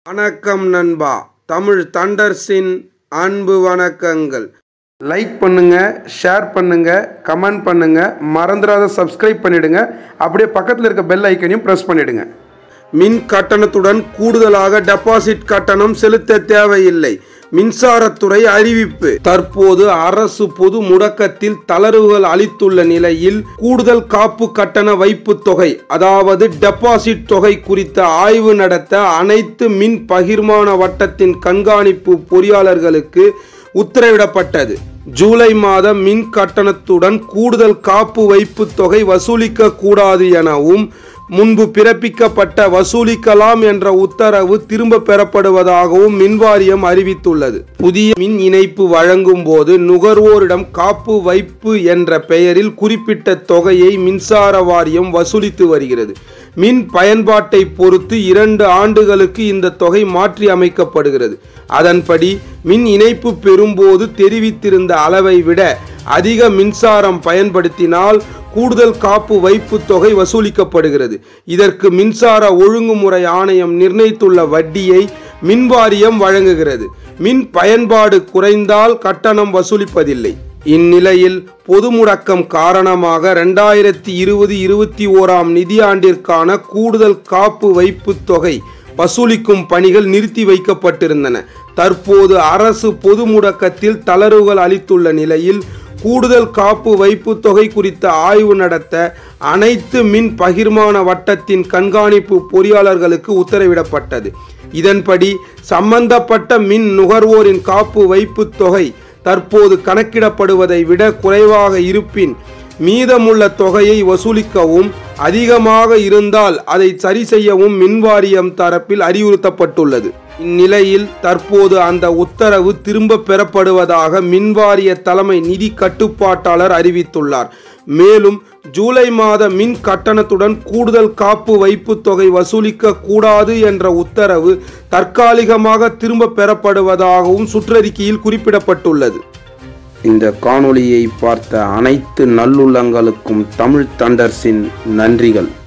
வணக்கம் நண்பா தமிழ் தண்டர்ஸின் அன்பு வணக்கங்கள் லைக் பண்ணுங்க ஷேர் பண்ணுங்க கமெண்ட் பண்ணுங்க மறந்துடாத சப்ஸ்கிரைப் பண்ணிடுங்க அப்படியே பக்கத்தில் இருக்க பெல் ஐக்கனையும் ப்ரெஸ் பண்ணிடுங்க மின் கட்டணத்துடன் கூடுதலாக டெபாசிட் கட்டணம் செலுத்த தேவையில்லை மின்சாரத்துறை அறிவிப்பு தற்போது அரசு பொது முடக்கத்தில் தளர்வுகள் அளித்துள்ள நிலையில் கூடுதல் காப்பு கட்டண வைப்பு தொகை அதாவது டெபாசிட் தொகை குறித்த ஆய்வு நடத்த அனைத்து மின் பகிர்மான வட்டத்தின் கண்காணிப்பு பொறியாளர்களுக்கு உத்தரவிடப்பட்டது ஜூலை மாத மின் கட்டணத்துடன் கூடுதல் காப்பு வைப்பு தொகை வசூலிக்க கூடாது எனவும் முன்பு பிறப்பிக்கப்பட்ட வசூலிக்கலாம் என்ற உத்தரவு திரும்ப பெறப்படுவதாகவும் மின்வாரியம் அறிவித்துள்ளது புதிய மின் இணைப்பு வழங்கும் போது நுகர்வோரிடம் காப்பு வைப்பு என்ற பெயரில் குறிப்பிட்ட தொகையை மின்சார வாரியம் வசூலித்து வருகிறது மின் பயன்பாட்டை பொறுத்து இரண்டு ஆண்டுகளுக்கு இந்த தொகை மாற்றி அமைக்கப்படுகிறது அதன்படி மின் இணைப்பு பெறும்போது தெரிவித்திருந்த அளவை விட அதிக மின்சாரம் பயன்படுத்தினால் கூடுதல் காப்பு வைப்பு தொகை வசூலிக்கப்படுகிறது இதற்கு மின்சார ஒழுங்குமுறை ஆணையம் நிர்ணயித்துள்ள வட்டியை மின்வாரியம் வழங்குகிறது மின் பயன்பாடு குறைந்தால் கட்டணம் வசூலிப்பதில்லை இந்நிலையில் பொது முடக்கம் காரணமாக ரெண்டாயிரத்தி இருபது இருபத்தி ஓராம் நிதியாண்டிற்கான கூடுதல் காப்பு வைப்பு தொகை வசூலிக்கும் பணிகள் நிறுத்தி வைக்கப்பட்டிருந்தன தற்போது அரசு பொது முடக்கத்தில் தளர்வுகள் அளித்துள்ள நிலையில் கூடுதல் காப்பு வைப்பு தொகை குறித்த ஆய்வு நடத்த அனைத்து மின் பகிர்மான வட்டத்தின் கண்காணிப்பு பொறியாளர்களுக்கு உத்தரவிடப்பட்டது இதன்படி சம்பந்தப்பட்ட மின் நுகர்வோரின் காப்பு வைப்பு தொகை தற்போது கணக்கிடப்படுவதை விட குறைவாக இருப்பின் மீதமுள்ள தொகையை வசூலிக்கவும் அதிகமாக இருந்தால் அதை சரி செய்யவும் மின்வாரியம் தரப்பில் அறிவுறுத்தப்பட்டுள்ளது இந்நிலையில் தற்போது அந்த உத்தரவு திரும்ப பெறப்படுவதாக மின்வாரிய தலைமை நிதி கட்டுப்பாட்டாளர் அறிவித்துள்ளார் மேலும் ஜூலை மாத மின் கட்டணத்துடன் கூடுதல் காப்பு வைப்பு தொகை வசூலிக்க கூடாது என்ற உத்தரவு தற்காலிகமாக திரும்ப பெறப்படுவதாகவும் சுற்றறிக்கையில் குறிப்பிடப்பட்டுள்ளது இந்த காணொளியை பார்த்த அனைத்து நல்லுள்ளங்களுக்கும் தமிழ் தண்டர்ஸின் நன்றிகள்